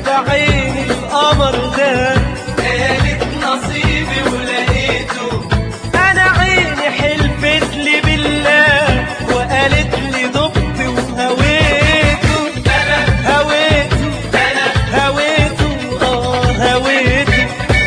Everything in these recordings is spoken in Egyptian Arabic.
بعين القمر ده قالت نصيبي ولقيته انا عيني حلفت لي بالله وقالت لي ضبط وهويته انا هويته انا هويته اه هويته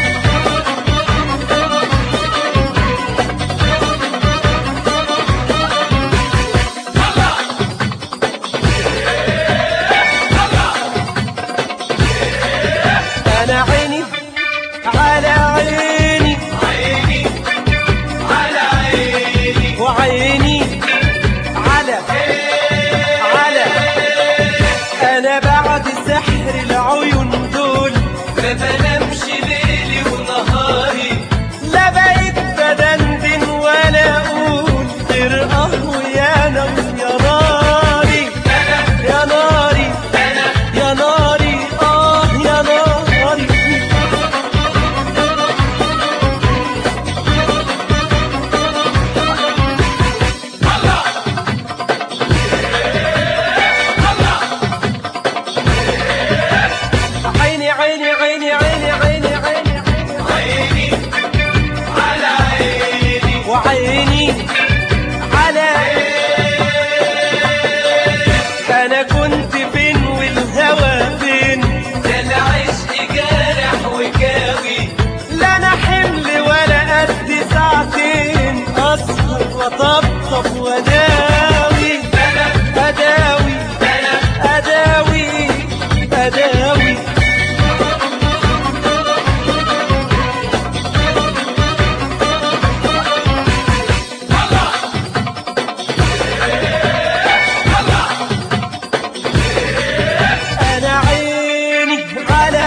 انا عيني على عيني عيني على عيني وعيني على على انا بعد سحر العيون دول ما بنامش ليلي ونهاري لا بقيت بدندن ولا اقول غير اه يا نار يا ناري انا يا ناري انا يا ناري اه يا ناري عيني عيني عيني عيني عيني عيني عيني على عيني وعيني على انا كنت فين والهوى فين ده العشق جارح وكاوي لا انا حمل ولا قد ساعتين اسهر وطبطب وداوي انا اداوي انا اداوي اداوي انا عيني على